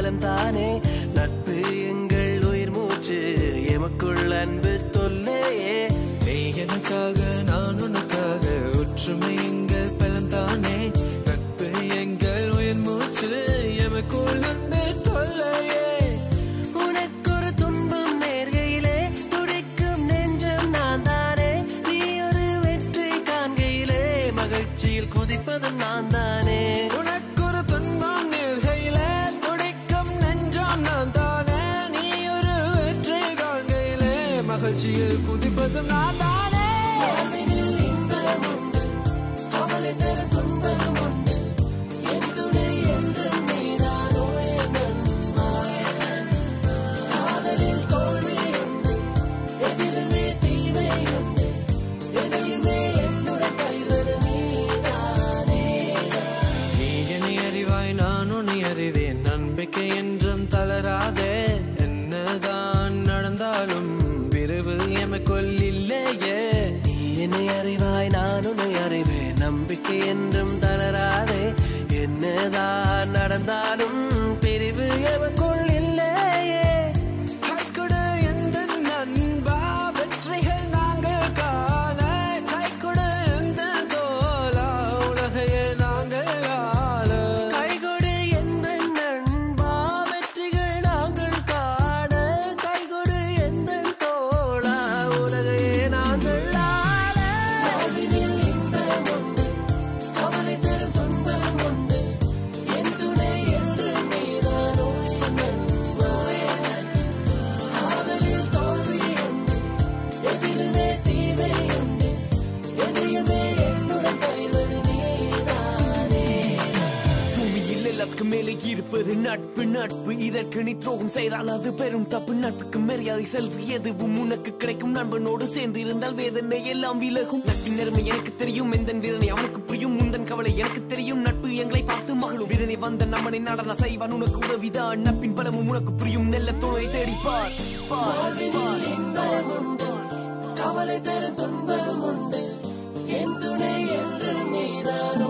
பலம் தானே நட்பு எங்கள் உயிர் மூச்சு எமக்குள் அன்பு தொல்லையே நீ எனக்காக நான் உனக்காக ஒற்றுமை எங்கள் பலம் தானே நட்பு எங்கள் உயிர் மூச்சு எமக்குள் அன்பு தொல்லையே உனக்கொரு துன்பம் நேர்கையிலே துடிக்கும் நெஞ்சம் நான் தானே நீ ஒரு வெற்றி காண்கையிலே மகிழ்ச்சியில் குதிப்பதும் நான் தானே உனக்கொரு துன்பம் நேர்கையிலே துடிக்கும் நெஞ்சம் நான் தானே நீ ஒரு வெற்றி காண்கையிலே மகிழ்ச்சியில் குதிப்பதும் நான் தானே வாழ்வினில் இன்பம் உண்டு கவலை தரும் துன்பம் உண்டு என் துணை என்றும் நீதானோ என் நண்பன். காதலில் தோல்வி உண்டு எதிலுமே தீமை உண்டு எதையுமே என்னுடன் கைவது நீதானே நீ என்னை அறிவாய் நான் உன்னை அறிவேன் நம்பிக்கை என்றும் தளராதே என்னதான் நடந்தாலும் விரைவு எமக்குள் இல்லையே நீ என்னை அறிவாய் நான் உன்னை அறிவேன் நம்பிக்கை என்றும் தளராதே என்னதான் நடந்தாலும் பிரிவு எமக்குள் இல்லையே கைக்கொடு எந்த நண்பா வெற்றிகள் நாங்கள் காண கைக்கொடு எந்த தோலா உலகையே நாங்கள் ஆள கைகொடு எந்த நண்பா வெற்றிகள் நாங்கள் காண கைகொடு எந்த தோழா உலகையே நாங்கள் ஆள வாழ்வினில் இன்பம் உண்டு கவலை தரும் துன்பம் உண்டு என் துணை என்று நீதானோ என் நண்பா, என் நண்பா. காதலில் தோல்வி உண்டு எதிலுமே தீமை உண்டு எதையுமே என்னுடன் கைவது நீதானே பூமியில் எல்லாத்துக்கும் மேலே இருப்பது நட்பு நட்பு இதற்கு நீ துரோகம் செய்தால் அது பெரும் தப்பு நட்புக்கு மரியாதை செல்வி எதுவும் உனக்கு கிடைக்கும் நண்பனோடு சேர்ந்து இருந்தால் வேதனை எல்லாம் விலகும் நட்பின் நேர்மை எனக்கு தெரியும் எந்த வேதனை அவனுக்கு புரியும் முந்தன் கவலை எனக்கு தெரியும் நட்பு எங்களை பார்த்து மகளும் வேதனை வந்த நம்மனை நடன செய்வான் உனக்கு உதவிதான் நட்பின் பலமும் உனக்கு புரியும் நெல்ல துணை தேடிப்பார் பார், வாழ்வினில் இன்பம் உண்டு கவலை தரும் துன்பம் உண்டு என் துணை என்றும் நீதானோ